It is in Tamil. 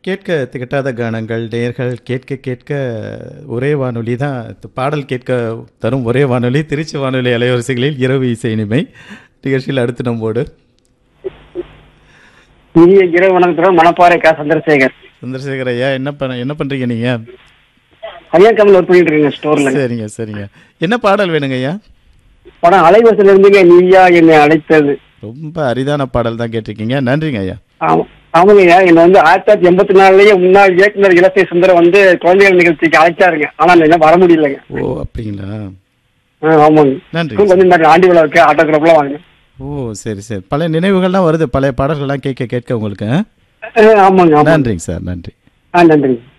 கேட்க திகட்டாத கானங்கள் நேர்கள் கேட்க கேட்க ஒரே வானொலி தான் பாடல் கேட்க தரும் ஒரே வானொலி திருச்சி வானொலி அலைவரிசைகளில் இரவு இசை இனிமை நிகழ்ச்சியில் அடுத்து நம்மோடு இனிய இரவு வணக்கத்துடன் மணப்பாறை கா சந்திரசேகர் சந்திரசேகர் ஐயா என்ன பண்ண என்ன பண்றீங்க நீங்க கன்னியாகுமரியில் ஒர்க் பண்ணிட்டு இருக்கேங்க ஸ்டோர்ல சரிங்க சரிங்க என்ன பாடல் வேணுங்க ஐயா படம் அலைவரிசையில இருந்துங்க நீயா என்னை அழைத்தது ரொம்ப அரிதான பாடல் தான் கேட்டிருக்கீங்க நன்றிங்க ஐயா ஆமா ஆமாங்கய்யா என்னை வந்து ஆயிரத்தி தொள்ளாயிரத்தி எண்பத்தி நாலுலயே முன்னாள் இயக்குனர் இலசை சுந்தரம் வந்து குழந்தைகள் நிகழ்ச்சிக்கு அழைச்சாருங்க ஆனா நான் என்ன வர முடியலங்க ஓ அப்படிங்களா ஆ, ஆமாங்க நன்றி ஸ்கூல் வந்து இந்த ஆண்டி விழாவுக்கு ஆட்டோகிராஃப்லாம் வாங்க ஓ சரி சரி பழைய நினைவுகள்லாம் வருது பழைய பாடல்கள்லாம் கேட்க கேட்க உங்களுக்கு ஆ? ஆமாங்க ஆமாங்க நன்றிங்க சார் நன்றி ஆ நன்றிங்க